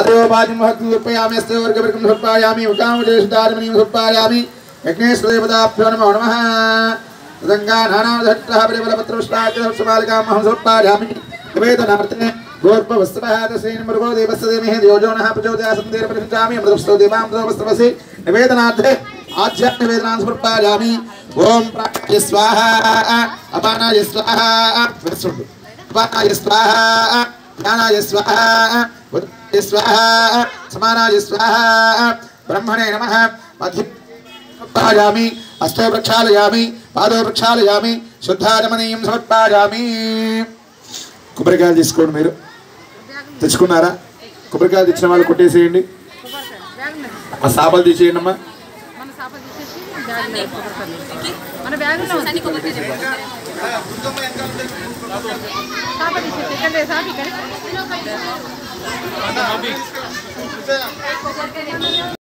అదేవాది మహత్వం సమర్పయామి అస్తే వర్గవర్గం సమర్పయామి ఉకామజేషుదారమణి సమర్పయామి యజ్ఞేశ్వదేవతాభ్యో నమో నమః గంగా నానాధట్టః పరిమళపత్రపుష్పాక్షమాలికామహం సమర్పయామి నివేదనార్థే గోర్పవస్త్రः తస్యైన మృగో దేవस्य దేమहे యోజోనः ప్రచోదయాసందేన పరిహితామి అమృతస్తు దేవామృతవస్త్రవసి నివేదనార్థే ఆధ్యాత్మ నివేదనాన్ని సమర్పయామి ఓం ప్రాణాయ స్వాహ అపానాయ స్వాహ విరసుడు అపానాయ స్వాహ జ్ఞానాయ స్వాహ ఉదయాయ స్వాహ సమానాయ స్వాహ బ్రహ్మణే నమః మధ్య సమర్పయామి హస్తో ప్రక్షాళయామి పాదో ప్రక్షాళయామి శుద్ధారమణీయం సమర్పయామి కొబ్బరికాయలు తీసుకోండి మీరు తెచ్చుకున్నారా కొబ్బరికాయలు తెచ్చిన వాళ్ళు కొట్టేసేయండి ఆ సాపలు తీసేయండి అమ్మా మన సాప తీసేసి బ్యాగ్ మన బ్యాగులో ఉంది. సాప తీసేసి ఇక్కడ సాప ఇక్కడ